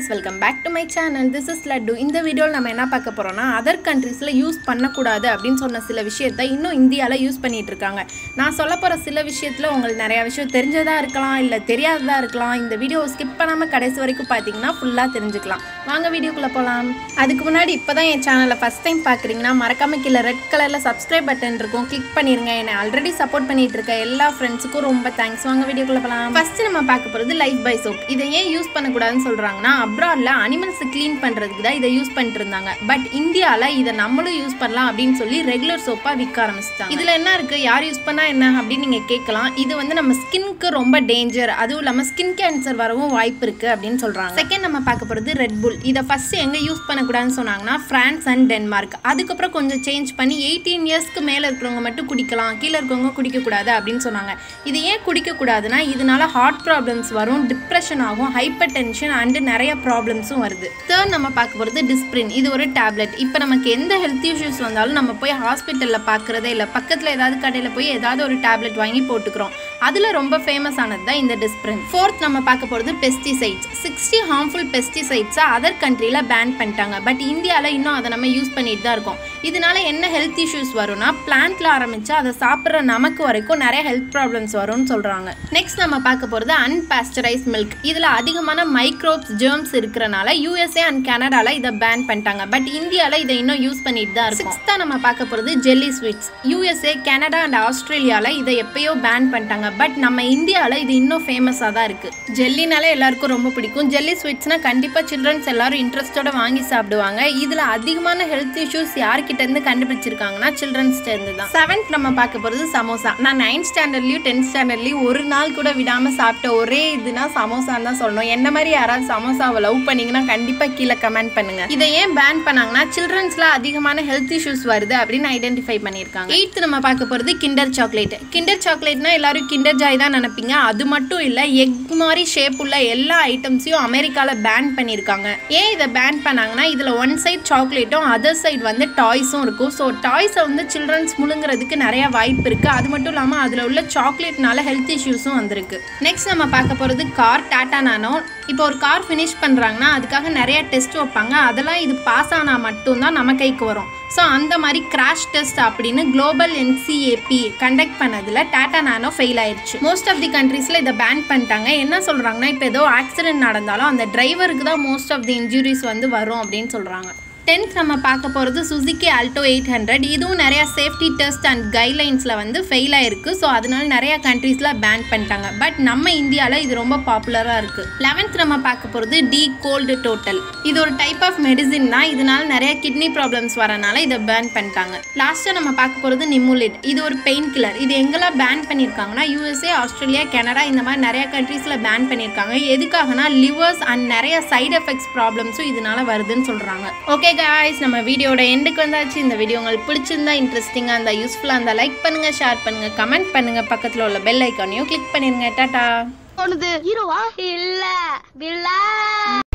welcome back to my channel this is Laddu இந்த வீடியோவில் நம்ம என்ன பார்க்க போகிறோம்னா அதர் கண்ட்ரீஸில் யூஸ் பண்ணக்கூடாது அப்படின்னு சொன்ன சில விஷயத்தை இன்னும் இந்தியாவில் யூஸ் பண்ணிட்டு இருக்காங்க நான் சொல்ல போகிற சில விஷயத்தில் உங்களுக்கு நிறையா விஷயம் தெரிஞ்சதாக இருக்கலாம் இல்லை தெரியாததாக இருக்கலாம் இந்த வீடியோ ஸ்கிப் பண்ணாமல் கடைசி வரைக்கும் பார்த்தீங்கன்னா ஃபுல்லாக தெரிஞ்சுக்கலாம் வாங்க வீடியோக்குள்ளே போகலாம் அதுக்கு முன்னாடி இப்போ தான் என் சேனலை ஃபஸ்ட் டைம் பார்க்குறீங்கன்னா மறக்காம கீழே ரெட் கலரில் சப்ஸ்கிரைப் பட்டன் இருக்கும் கிளிக் பண்ணிருங்க என்னை ஆல்ரெடி சப்போர்ட் பண்ணிட்டு இருக்க எல்லா ஃப்ரெண்ட்ஸுக்கும் ரொம்ப தேங்க்ஸ் வாங்க வீடியோக்குள்ளே போகலாம் ஃபர்ஸ்ட் நம்ம பார்க்க போகிறது லைஃப் பை சோப் இதை ஏன் யூஸ் பண்ணக்கூடாதுன்னு சொல்கிறாங்கன்னா அப்ராடில் அனிமல்ஸ் க்ளீன் பண்ணுறதுக்கு தான் இதை யூஸ் பண்ணிட்டு இருந்தாங்க பட் இந்தியாவில் இதை நம்மளும் யூஸ் பண்ணலாம் அப்படின்னு சொல்லி ரெகுலர் சோப்பாக விற்க ஆரம்பிச்சிட்டாங்க இதில் என்ன இருக்குது யார் யூஸ் பண்ணால் என்ன அப்படின்னு நீங்கள் கேட்கலாம் இது வந்து நம்ம ஸ்கின்க்கு ரொம்ப டேஞ்சர் அதுவும் இல்லாமல் ஸ்கின் கேன்சர் வரவும் வாய்ப்பு இருக்குது அப்படின்னு சொல்கிறாங்க செகண்ட் நம்ம பார்க்க போகிறது ரெட் புல் இதை ஃபர்ஸ்ட் எங்கே யூஸ் பண்ணக்கூடாதுன்னு சொன்னாங்கன்னா ஃப்ரான்ஸ் அண்ட் டென்மார்க் அதுக்கப்புறம் கொஞ்சம் சேஞ்ச் பண்ணி எயிட்டீன் இயர்ஸ்க்கு மேலே இருக்கிறவங்க மட்டும் குடிக்கலாம் கீழே இருக்கிறவங்க குடிக்கக்கூடாது அப்படின்னு சொன்னாங்க இது ஏன் குடிக்கக்கூடாதுன்னா இதனால ஹார்ட் ப்ராப்ளம்ஸ் வரும் டிப்ரெஷன் ஆகும் ஹைப்பர் டென்ஷன் அண்டு நிறைய ப்ராப்ளம்ஸும் வருது தேர்ட் நம்ம பார்க்க போகிறது டிஸ்பிரின் இது ஒரு டேப்லெட் இப்போ நமக்கு எந்த ஹெல்த் இஷ்யூஸ் வந்தாலும் நம்ம போய் ஹாஸ்பிட்டலில் பார்க்குறதே இல்லை பக்கத்தில் ஏதாவது கடையில் போய் ஏதாவது ஒரு டேப்லெட் வாங்கி போட்டுக்கிறோம் அதில் ரொம்ப ஃபேமஸ் ஆனது தான் இந்த டிஸ்பிரின் ஃபோர்த் நம்ம பார்க்க போகிறது பெஸ்டிசைட்ஸ் சிக்ஸ்டி ஹார்ம்ஃபுல் பெஸ்டிசைட்ஸை அதர் கண்ட்ரியில் பேன் பண்ணிட்டாங்க பட் இந்தியாவில் இன்னும் அதை நம்ம யூஸ் பண்ணிட்டு தான் இருக்கோம் இதனால என்ன ஹெல்த் இஷ்யூஸ் வரும்னா பிளான்ட்ல ஆரம்பிச்சு அதை சாப்பிட்ற நமக்கு வரைக்கும் நிறைய ஹெல்த் ப்ராப்ளம்ஸ் வரும்னு சொல்கிறாங்க நெக்ஸ்ட் நம்ம பார்க்க போகிறது அன்பேஸ்டரைஸ் மில்க் இதில் அதிகமான மைக்ரோப்ஸ் ஜெர்ம்ஸ் இருக்கிறனால யூஎஸ்ஏ அண்ட் கனடாவில் இதை பேன் பண்ணிட்டாங்க பட் இந்தியாவில் இதை இன்னும் யூஸ் பண்ணிட்டு தான் இருக்கும் சிக்ஸ்த்தாக நம்ம பார்க்க போகிறது jelly sweets USA Canada and ஆஸ்திரேலியாவில் இதை எப்பயோ பேன் பண்ணிட்டாங்க பட் நம்ம இந்தியாவில் இது இன்னும் ஃபேமஸாக தான் இருக்குது ஜெல்லினாலே எல்லாருக்கும் ரொம்ப பிடிக்கும் ஜெல்லி ஸ்வீட்ஸ்னால் கண்டிப்பாக சில்ட்ரன்ஸ் எல்லாரும் இன்ட்ரெஸ்டோட வாங்கி சாப்பிடுவாங்க இதில் அதிகமான ஹெல்த் இஷ்யூஸ் யார்கிட்ட இருந்து கண்டுபிடிச்சிருக்காங்கன்னா சில்ட்ரன்ஸ் இருந்து தான் செவன்த் நம்ம பார்க்க போகிறது சமோசா நான் நைன்த் ஸ்டாண்டர்ட்லையும் டென்த் ஸ்டாண்டர்ட்லையும் ஒரு நாள் கூட விடாமல் சாப்பிட்ட ஒரே இதுனா சமோசான்னு தான் சொல்லணும் என்ன மாதிரி யாராவது சமோசாவை லவ் பண்ணீங்கன்னா கண்டிப்பாக கீழே கமெண்ட் பண்ணுங்க இதை ஏன் பேன் பண்ணாங்கன்னா சில்ட்ரன்ஸ்ல அதிகமான ஹெல்த் இஷ்யூஸ் வருது அப்படின்னு ஐடென்டிஃபை பண்ணியிருக்காங்க எயித்து நம்ம பார்க்க போகிறது கிண்டர் சாக்லேட் கிண்டர் சாக்லேட்னா எல்லாரும் கிண்டர் ஜாய் தான் நினைப்பீங்க அது மட்டும் இல்லை எக் மாதிரி ஷேப் உள்ள எல்லா ஐட்டம்ஸையும் அமெரிக்காவில் பேன் பண்ணியிருக்காங்க ஏன் இதை பேன் பண்ணாங்கன்னா இதில் ஒன் சைட் சாக்லேட்டும் அதர் சைடு வந்து டாய்ஸும் இருக்கும் ஸோ டாய்ஸை வந்து சில்ட்ரன்ஸ் முழுங்குறதுக்கு நிறைய வாய்ப்பு இருக்குது அது மட்டும் இல்லாமல் அதில் உள்ள சாக்லேட்னால ஹெல்த் இஷ்யூஸும் வந்திருக்கு நெக்ஸ்ட் நம்ம பார்க்க போகிறது கார் டாட்டா நானோ இப்போ ஒரு கார் ஃபினிஷ் பண்ணுறாங்கன்னா அதுக்காக நிறைய டெஸ்ட் வைப்பாங்க அதெல்லாம் இது பாஸ் ஆனால் மட்டும்தான் நம்ம கைக்கு வரும் ஸோ அந்த மாதிரி கிராஷ் டெஸ்ட் அப்படின்னு குளோபல் என்சிஏபி கண்டக்ட் பண்ணதில் டாடா நானோ ஃபெயில் ஆயிடுச்சு மோஸ்ட் ஆஃப் தி கண்ட்ரீஸில் இதை பேன் பண்ணிட்டாங்க என்ன சொல்கிறாங்கன்னா இப்போ ஏதோ ஆக்சிடென்ட் நடந்தாலும் அந்த டிரைவருக்கு தான் மோஸ்ட் ஆஃப் தி இன்ஜுரிஸ் வந்து வரும் அப்படின்னு சொல்கிறாங்க டென்த் நம்ம பார்க்க போகிறது சுசுக்கி ஆல்டோ எயிட் ஹண்ட்ரட் இதுவும் நிறையா சேஃப்டி டெஸ்ட் அண்ட் கைட்லைன்ஸில் வந்து ஃபெயில் ஆயிருக்கு ஸோ அதனால நிறையா கண்ட்ரீஸில் பேன் பண்ணிட்டாங்க பட் நம்ம இந்தியாவில் இது ரொம்ப பாப்புலராக இருக்குது லெவன்த் நம்ம பார்க்க போகிறது டி கோல்டு டோட்டல் இது ஒரு டைப் ஆஃப் மெடிசின் தான் இதனால நிறைய கிட்னி ப்ராப்ளம்ஸ் வரனால இதை பேன் பண்ணிட்டாங்க லாஸ்ட்டாக நம்ம பார்க்க போகிறது நிமுலிட் இது ஒரு பெயின் கில்லர் இது எங்கெல்லாம் பேன் பண்ணியிருக்காங்கன்னா யூஎஸ்ஏ ஆஸ்திரேலியா கனடா இந்த மாதிரி நிறைய கண்ட்ரீஸில் பேன் பண்ணியிருக்காங்க எதுக்காகனா லிவர்ஸ் அண்ட் நிறைய சைடு எஃபெக்ட்ஸ் ப்ராப்ளம்ஸும் இதனால வருதுன்னு சொல்கிறாங்க ஓகே காய்ஸ் நம்ம வீடியோட எண்டுக்கு வந்தாச்சு இந்த வீடியோ உங்களுக்கு பிடிச்சிருந்தா இன்ட்ரெஸ்டிங்காக இருந்தால் யூஸ்ஃபுல்லாக இருந்தால் லைக் பண்ணுங்கள் ஷேர் பண்ணுங்கள் கமெண்ட் பண்ணுங்கள் பக்கத்தில் உள்ள பெல் ஐக்கானையும் கிளிக் பண்ணிடுங்க டாட்டா தோணுது ஹீரோவா இல்ல வில்லா